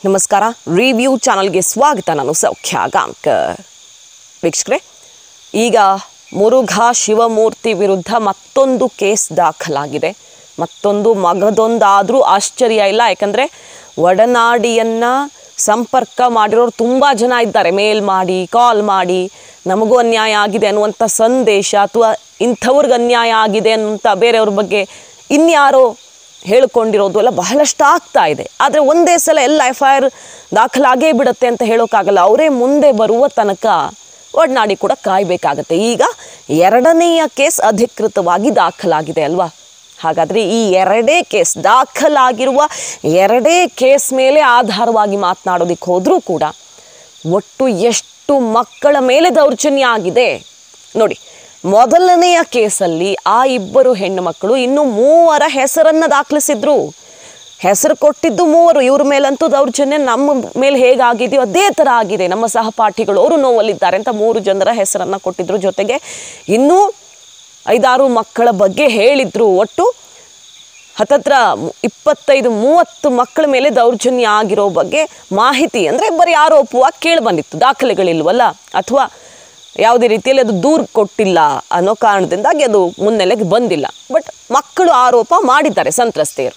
ನಮಸ್ಕಾರ ರಿವ್ಯೂ ಚಾನಲ್ಗೆ ಸ್ವಾಗತ ನಾನು ಸೌಖ್ಯ ಗಾಂಕರ್ ವೀಕ್ಷಕರೇ ಈಗ ಮುರುಘಾ ಶಿವಮೂರ್ತಿ ವಿರುದ್ಧ ಮತ್ತೊಂದು ಕೇಸ್ ದಾಖಲಾಗಿದೆ ಮತ್ತೊಂದು ಮಗದೊಂದಾದರೂ ಆಶ್ಚರ್ಯ ಇಲ್ಲ ಯಾಕಂದರೆ ಒಡನಾಡಿಯನ್ನು ಸಂಪರ್ಕ ಮಾಡಿರೋರು ತುಂಬ ಜನ ಇದ್ದಾರೆ ಮೇಲ್ ಮಾಡಿ ಕಾಲ್ ಮಾಡಿ ನಮಗೂ ಅನ್ಯಾಯ ಆಗಿದೆ ಅನ್ನುವಂಥ ಸಂದೇಶ ಅಥವಾ ಇಂಥವ್ರಿಗೆ ಅನ್ಯಾಯ ಆಗಿದೆ ಅನ್ನುವಂಥ ಬೇರೆಯವ್ರ ಬಗ್ಗೆ ಇನ್ಯಾರೋ ಹೇಳ್ಕೊಂಡಿರೋದು ಎಲ್ಲ ಬಹಳಷ್ಟು ಆಗ್ತಾ ಇದೆ ಆದರೆ ಒಂದೇ ಸಲ ಎಲ್ಲ ಎಫ್ ಐ ಆರ್ ದಾಖಲಾಗೇ ಬಿಡುತ್ತೆ ಅಂತ ಹೇಳೋಕ್ಕಾಗಲ್ಲ ಅವರೇ ಮುಂದೆ ಬರುವ ತನಕ ಒಡನಾಡಿ ಕೂಡ ಕಾಯಬೇಕಾಗತ್ತೆ ಈಗ ಎರಡನೆಯ ಕೇಸ್ ಅಧಿಕೃತವಾಗಿ ದಾಖಲಾಗಿದೆ ಅಲ್ವಾ ಹಾಗಾದರೆ ಈ ಎರಡೇ ಕೇಸ್ ದಾಖಲಾಗಿರುವ ಎರಡೇ ಕೇಸ್ ಮೇಲೆ ಆಧಾರವಾಗಿ ಮಾತನಾಡೋದಕ್ಕೆ ಹೋದರೂ ಕೂಡ ಒಟ್ಟು ಎಷ್ಟು ಮಕ್ಕಳ ಮೇಲೆ ದೌರ್ಜನ್ಯ ಆಗಿದೆ ನೋಡಿ ಮೊದಲನೆಯ ಕೇಸಲ್ಲಿ ಆ ಇಬ್ಬರು ಹೆಣ್ಣು ಮಕ್ಕಳು ಇನ್ನು ಮೂವರ ಹೆಸರನ್ನು ದಾಖಲಿಸಿದ್ರು ಹೆಸರು ಕೊಟ್ಟಿದ್ದು ಮೂವರು ಇವ್ರ ಮೇಲಂತೂ ದೌರ್ಜನ್ಯ ನಮ್ಮ ಮೇಲೆ ಹೇಗಾಗಿದೆಯೋ ಅದೇ ಥರ ಆಗಿದೆ ನಮ್ಮ ಸಹಪಾಠಿಗಳು ಅವರು ನೋವಲ್ಲಿದ್ದಾರೆ ಅಂತ ಮೂರು ಜನರ ಹೆಸರನ್ನು ಕೊಟ್ಟಿದ್ರು ಜೊತೆಗೆ ಇನ್ನೂ ಐದಾರು ಮಕ್ಕಳ ಬಗ್ಗೆ ಹೇಳಿದ್ರು ಒಟ್ಟು ಹತ್ತತ್ರ ಮು- ಇಪ್ಪತ್ತೈದು ಮೂವತ್ತು ಮಕ್ಕಳ ಮೇಲೆ ದೌರ್ಜನ್ಯ ಆಗಿರೋ ಬಗ್ಗೆ ಮಾಹಿತಿ ಅಂದರೆ ಬರೀ ಆರೋಪವಾಗಿ ಕೇಳಿ ಬಂದಿತ್ತು ದಾಖಲೆಗಳಿಲ್ವಲ್ಲ ಅಥವಾ ಯಾವುದೇ ರೀತಿಯಲ್ಲಿ ಅದು ದೂರು ಕೊಟ್ಟಿಲ್ಲ ಅನ್ನೋ ಕಾರಣದಿಂದಾಗಿ ಅದು ಮುನ್ನೆಲೆಗೆ ಬಂದಿಲ್ಲ ಬಟ್ ಮಕ್ಕಳು ಆರೋಪ ಮಾಡಿದ್ದಾರೆ ಸಂತ್ರಸ್ತೆಯರು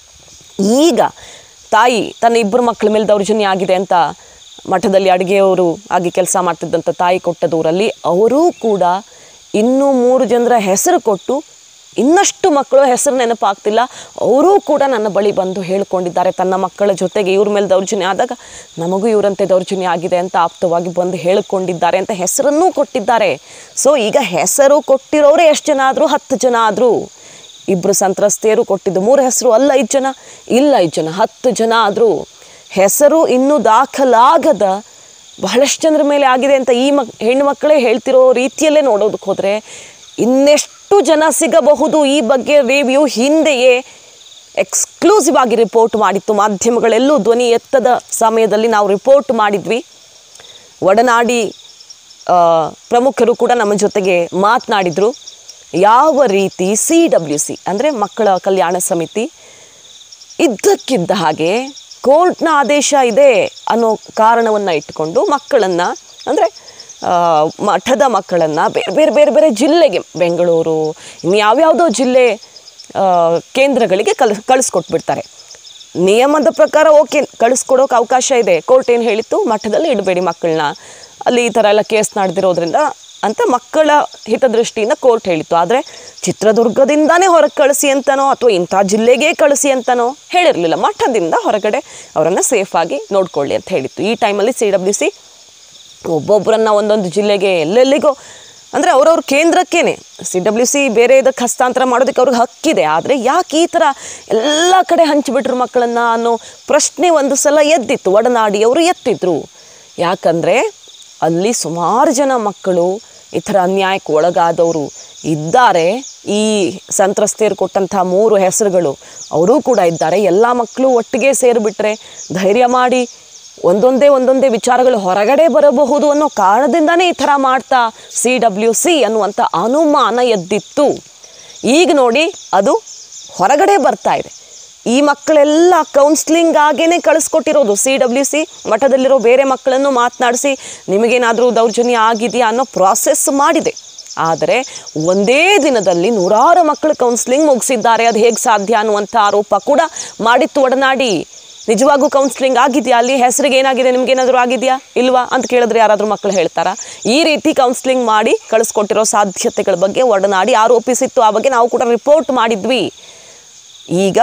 ಈಗ ತಾಯಿ ತನ್ನ ಇಬ್ಬರು ಮಕ್ಕಳ ಮೇಲೆ ದೌರ್ಜನ್ಯ ಆಗಿದೆ ಅಂತ ಮಠದಲ್ಲಿ ಅಡುಗೆಯವರು ಆಗಿ ಕೆಲಸ ಮಾಡ್ತಿದ್ದಂಥ ತಾಯಿ ಕೊಟ್ಟ ದೂರಲ್ಲಿ ಅವರೂ ಕೂಡ ಇನ್ನೂ ಮೂರು ಜನರ ಹೆಸರು ಕೊಟ್ಟು ಇನ್ನಷ್ಟು ಮಕ್ಕಳು ಹೆಸರು ನೆನಪಾಗ್ತಿಲ್ಲ ಅವರೂ ಕೂಡ ನನ್ನ ಬಳಿ ಬಂದು ಹೇಳ್ಕೊಂಡಿದ್ದಾರೆ ತನ್ನ ಮಕ್ಕಳ ಜೊತೆಗೆ ಇವ್ರ ಮೇಲೆ ದೌರ್ಜನ್ಯ ಆದಾಗ ನಮಗೂ ಇವರಂತೆ ದೌರ್ಜನ್ಯ ಆಗಿದೆ ಅಂತ ಆಪ್ತವಾಗಿ ಬಂದು ಹೇಳಿಕೊಂಡಿದ್ದಾರೆ ಅಂತ ಹೆಸರನ್ನೂ ಕೊಟ್ಟಿದ್ದಾರೆ ಸೊ ಈಗ ಹೆಸರು ಕೊಟ್ಟಿರೋರೇ ಎಷ್ಟು ಜನ ಆದರೂ ಹತ್ತು ಜನ ಆದರೂ ಇಬ್ಬರು ಸಂತ್ರಸ್ತೆಯರು ಕೊಟ್ಟಿದ್ದು ಮೂರು ಹೆಸರು ಅಲ್ಲ ಐದು ಜನ ಇಲ್ಲ ಐದು ಜನ ಹತ್ತು ಜನ ಆದರೂ ಹೆಸರು ಇನ್ನೂ ದಾಖಲಾಗದ ಬಹಳಷ್ಟು ಜನರ ಮೇಲೆ ಆಗಿದೆ ಅಂತ ಈ ಮಕ್ ಹೆಣ್ಣು ಮಕ್ಕಳೇ ಹೇಳ್ತಿರೋ ರೀತಿಯಲ್ಲೇ ನೋಡೋದಕ್ಕೆ ಹೋದರೆ ಇನ್ನೆಷ್ಟು ಜನ ಸಿಗಬಹುದು ಈ ಬಗ್ಗೆ ರಿವ್ಯೂ ಹಿಂದೆಯೇ ಎಕ್ಸ್ಕ್ಲೂಸಿವ್ ಆಗಿ ರಿಪೋರ್ಟ್ ಮಾಡಿತ್ತು ಮಾಧ್ಯಮಗಳೆಲ್ಲೂ ಧ್ವನಿ ಎತ್ತದ ಸಮಯದಲ್ಲಿ ನಾವು ರಿಪೋರ್ಟ್ ಮಾಡಿದ್ವಿ ಒಡನಾಡಿ ಆ, ಪ್ರಮುಖರು ಕೂಡ ನಮ್ಮ ಜೊತೆಗೆ ಮಾತನಾಡಿದರು ಯಾವ ರೀತಿ ಸಿ ಡಬ್ಲ್ಯೂ ಸಿ ಅಂದರೆ ಮಕ್ಕಳ ಕಲ್ಯಾಣ ಸಮಿತಿ ಇದ್ದಕ್ಕಿದ್ದ ಹಾಗೆ ಕೋರ್ಟ್ನ ಆದೇಶ ಇದೆ ಅನ್ನೋ ಕಾರಣವನ್ನು ಇಟ್ಕೊಂಡು ಮಕ್ಕಳನ್ನು ಅಂದರೆ ಮಠದ ಮಕ್ಕಳನ್ನು ಬೇರೆ ಬೇರೆ ಬೇರೆ ಬೇರೆ ಜಿಲ್ಲೆಗೆ ಬೆಂಗಳೂರು ಇನ್ನು ಯಾವ್ಯಾವುದೋ ಜಿಲ್ಲೆ ಆ, ಕೇಂದ್ರಗಳಿಗೆ ಕಲ್ ಕಳಿಸ್ಕೊಟ್ಬಿಡ್ತಾರೆ ನಿಯಮದ ಪ್ರಕಾರ ಓಕೆ ಕಳಿಸ್ಕೊಡೋಕೆ ಅವಕಾಶ ಇದೆ ಕೋರ್ಟ್ ಏನು ಹೇಳಿತ್ತು ಮಠದಲ್ಲಿ ಇಡಬೇಡಿ ಮಕ್ಕಳನ್ನ ಅಲ್ಲಿ ಈ ಥರ ಎಲ್ಲ ಕೇಸ್ ನಡೆದಿರೋದ್ರಿಂದ ಅಂತ ಮಕ್ಕಳ ಹಿತದೃಷ್ಟಿಯಿಂದ ಕೋರ್ಟ್ ಹೇಳಿತ್ತು ಆದರೆ ಚಿತ್ರದುರ್ಗದಿಂದಾನೇ ಹೊರಗೆ ಕಳಿಸಿ ಅಂತನೋ ಅಥವಾ ಇಂಥ ಜಿಲ್ಲೆಗೆ ಕಳಿಸಿ ಅಂತನೋ ಹೇಳಿರಲಿಲ್ಲ ಮಠದಿಂದ ಹೊರಗಡೆ ಅವರನ್ನು ಸೇಫಾಗಿ ನೋಡ್ಕೊಳ್ಳಿ ಅಂತ ಹೇಳಿತ್ತು ಈ ಟೈಮಲ್ಲಿ ಸಿ ಡಬ್ಲ್ಯೂ ಸಿ ಒಬ್ಬೊಬ್ಬರನ್ನ ಒಂದೊಂದು ಜಿಲ್ಲೆಗೆ ಎಲ್ಲೆಲ್ಲಿಗೋ ಅಂದರೆ ಅವ್ರವ್ರ ಕೇಂದ್ರಕ್ಕೇನೆ ಸಿ ಡಬ್ಲ್ಯೂ ಸಿ ಬೇರೆ ಇದಕ್ಕೆ ಹಸ್ತಾಂತರ ಮಾಡೋದಕ್ಕೆ ಅವ್ರಿಗೆ ಹಕ್ಕಿದೆ ಆದರೆ ಯಾಕೆ ಈ ಥರ ಎಲ್ಲ ಕಡೆ ಹಂಚಿಬಿಟ್ರು ಮಕ್ಕಳನ್ನು ಅನ್ನೋ ಪ್ರಶ್ನೆ ಒಂದು ಸಲ ಎದ್ದಿತ್ತು ಒಡನಾಡಿಯವರು ಎತ್ತಿದ್ರು ಯಾಕಂದರೆ ಅಲ್ಲಿ ಸುಮಾರು ಜನ ಮಕ್ಕಳು ಈ ಥರ ಅನ್ಯಾಯಕ್ಕೆ ಒಳಗಾದವರು ಇದ್ದಾರೆ ಈ ಸಂತ್ರಸ್ತೆಯರು ಕೊಟ್ಟಂಥ ಮೂರು ಹೆಸರುಗಳು ಅವರೂ ಕೂಡ ಇದ್ದಾರೆ ಎಲ್ಲ ಮಕ್ಕಳು ಒಟ್ಟಿಗೆ ಸೇರಿಬಿಟ್ರೆ ಧೈರ್ಯ ಮಾಡಿ ಒಂದೊಂದೇ ಒಂದೊಂದೇ ವಿಚಾರಗಳು ಹೊರಗಡೆ ಬರಬಹುದು ಅನ್ನೋ ಕಾರಣದಿಂದನೇ ಈ ಥರ ಮಾಡ್ತಾ ಸಿ ಡಬ್ಲ್ಯೂ ಸಿ ಅನ್ನುವಂಥ ಅನುಮಾನ ಎದ್ದಿತ್ತು ಈಗ ನೋಡಿ ಅದು ಹೊರಗಡೆ ಬರ್ತಾ ಇದೆ ಈ ಮಕ್ಕಳೆಲ್ಲ ಕೌನ್ಸ್ಲಿಂಗ್ ಆಗೇನೆ ಕಳಿಸ್ಕೊಟ್ಟಿರೋದು ಸಿ ಡಬ್ಲ್ಯೂ ಸಿ ಮಠದಲ್ಲಿರೋ ಬೇರೆ ಮಕ್ಕಳನ್ನು ಮಾತನಾಡಿಸಿ ನಿಮಗೇನಾದರೂ ದೌರ್ಜನ್ಯ ಆಗಿದೆಯಾ ಅನ್ನೋ ಪ್ರಾಸೆಸ್ ಮಾಡಿದೆ ಆದರೆ ಒಂದೇ ದಿನದಲ್ಲಿ ನೂರಾರು ಮಕ್ಕಳು ಕೌನ್ಸ್ಲಿಂಗ್ ಮುಗಿಸಿದ್ದಾರೆ ಅದು ಹೇಗೆ ಸಾಧ್ಯ ಅನ್ನುವಂಥ ಆರೋಪ ಕೂಡ ಮಾಡಿತ್ತು ಒಡನಾಡಿ ನಿಜವಾಗೂ ಕೌನ್ಸ್ಲಿಂಗ್ ಆಗಿದೆಯಾ ಅಲ್ಲಿ ಹೆಸರಿಗೆ ಏನಾಗಿದೆ ನಿಮ್ಗೇನಾದರೂ ಆಗಿದೆಯಾ ಇಲ್ವಾ ಅಂತ ಕೇಳಿದ್ರೆ ಯಾರಾದರೂ ಮಕ್ಕಳು ಹೇಳ್ತಾರಾ ಈ ರೀತಿ ಕೌನ್ಸ್ಲಿಂಗ್ ಮಾಡಿ ಕಳಿಸ್ಕೊಟ್ಟಿರೋ ಸಾಧ್ಯತೆಗಳ ಬಗ್ಗೆ ಒಡನಾಡಿ ಆರೋಪಿಸಿತ್ತು ಆ ಬಗ್ಗೆ ನಾವು ಕೂಡ ರಿಪೋರ್ಟ್ ಮಾಡಿದ್ವಿ ಈಗ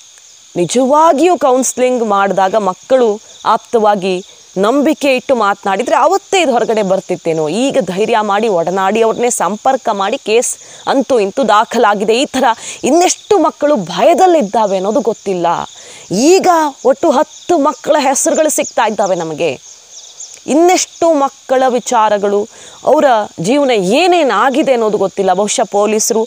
ನಿಜವಾಗಿಯೂ ಕೌನ್ಸ್ಲಿಂಗ್ ಮಾಡಿದಾಗ ಮಕ್ಕಳು ಆಪ್ತವಾಗಿ ನಂಬಿಕೆ ಇಟ್ಟು ಮಾತನಾಡಿದರೆ ಅವತ್ತೇ ಇದು ಹೊರಗಡೆ ಬರ್ತಿತ್ತೇನೋ ಈಗ ಧೈರ್ಯ ಮಾಡಿ ಒಡನಾಡಿ ಅವ್ರನ್ನೇ ಸಂಪರ್ಕ ಮಾಡಿ ಕೇಸ್ ಅಂತೂ ಇಂತೂ ದಾಖಲಾಗಿದೆ ಈ ಥರ ಇನ್ನೆಷ್ಟು ಮಕ್ಕಳು ಭಯದಲ್ಲಿದ್ದಾವೆ ಅನ್ನೋದು ಗೊತ್ತಿಲ್ಲ ಈಗ ಒಟ್ಟು ಹತ್ತು ಮಕ್ಕಳ ಹೆಸರುಗಳು ಸಿಗ್ತಾ ಇದ್ದಾವೆ ನಮಗೆ ಇನ್ನೆಷ್ಟು ಮಕ್ಕಳ ವಿಚಾರಗಳು ಅವರ ಜೀವನ ಏನೇನಾಗಿದೆ ಅನ್ನೋದು ಗೊತ್ತಿಲ್ಲ ಬಹುಶಃ ಪೊಲೀಸರು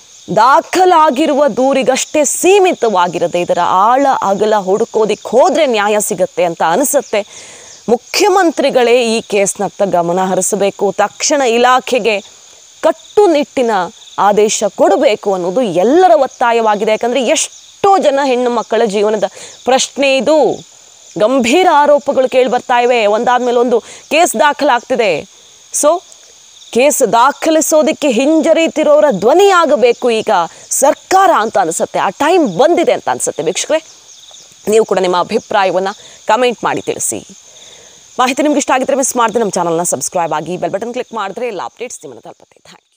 ದಾಖಲಾಗಿರುವ ದೂರಿಗಷ್ಟೇ ಸೀಮಿತವಾಗಿರದೆ ಇದರ ಆಳ ಅಗಲ ಹುಡುಕೋದಿಕ್ಕೆ ಹೋದರೆ ನ್ಯಾಯ ಸಿಗತ್ತೆ ಅಂತ ಅನಿಸುತ್ತೆ ಮುಖ್ಯಮಂತ್ರಿಗಳೇ ಈ ಕೇಸ್ನತ್ತ ಗಮನ ಹರಿಸಬೇಕು ತಕ್ಷಣ ಇಲಾಖೆಗೆ ಕಟ್ಟುನಿಟ್ಟಿನ ಆದೇಶ ಕೊಡಬೇಕು ಅನ್ನೋದು ಎಲ್ಲರ ಒತ್ತಾಯವಾಗಿದೆ ಯಾಕಂದರೆ ಎಷ್ಟೋ ಜನ ಹೆಣ್ಣು ಮಕ್ಕಳ ಜೀವನದ ಪ್ರಶ್ನೆ ಇದು ಗಂಭೀರ ಆರೋಪಗಳು ಕೇಳಿ ಬರ್ತಾ ಇವೆ ಒಂದಾದ್ಮೇಲೆ ಒಂದು ಕೇಸ್ ದಾಖಲಾಗ್ತಿದೆ ಸೊ ಕೇಸ್ ದಾಖಲಿಸೋದಕ್ಕೆ ಹಿಂಜರಿತಿರೋರ ಧ್ವನಿಯಾಗಬೇಕು ಈಗ ಸರ್ಕಾರ ಅಂತ ಅನಿಸುತ್ತೆ ಆ ಟೈಮ್ ಬಂದಿದೆ ಅಂತ ಅನಿಸುತ್ತೆ ವೀಕ್ಷಕರೇ ನೀವು ಕೂಡ ನಿಮ್ಮ ಅಭಿಪ್ರಾಯವನ್ನು ಕಮೆಂಟ್ ಮಾಡಿ ತಿಳಿಸಿ ಮಾಹಿತಿ ನಿಮ್ಗೆ ಇಷ್ಟ ಆಗಿದ್ರೆ ಮಿಸ್ ಮಾಡಿದ್ರೆ ನಮ್ಮ ಚಾನಲ್ನ ಸಬ್ಸ್ಕ್ರೈಬ್ ಆಗಿ ಬೆಲ್ ಬಟನ್ ಕ್ಲಿಕ್ ಮಾಡಿದ್ರೆ ಎಲ್ಲ ಅಪ್ಡೇಟ್ಸ್ ನಿಮ್ಮನ್ನು ತಲುಪುತ್ತೆ ಥ್ಯಾಂಕ್ಸ್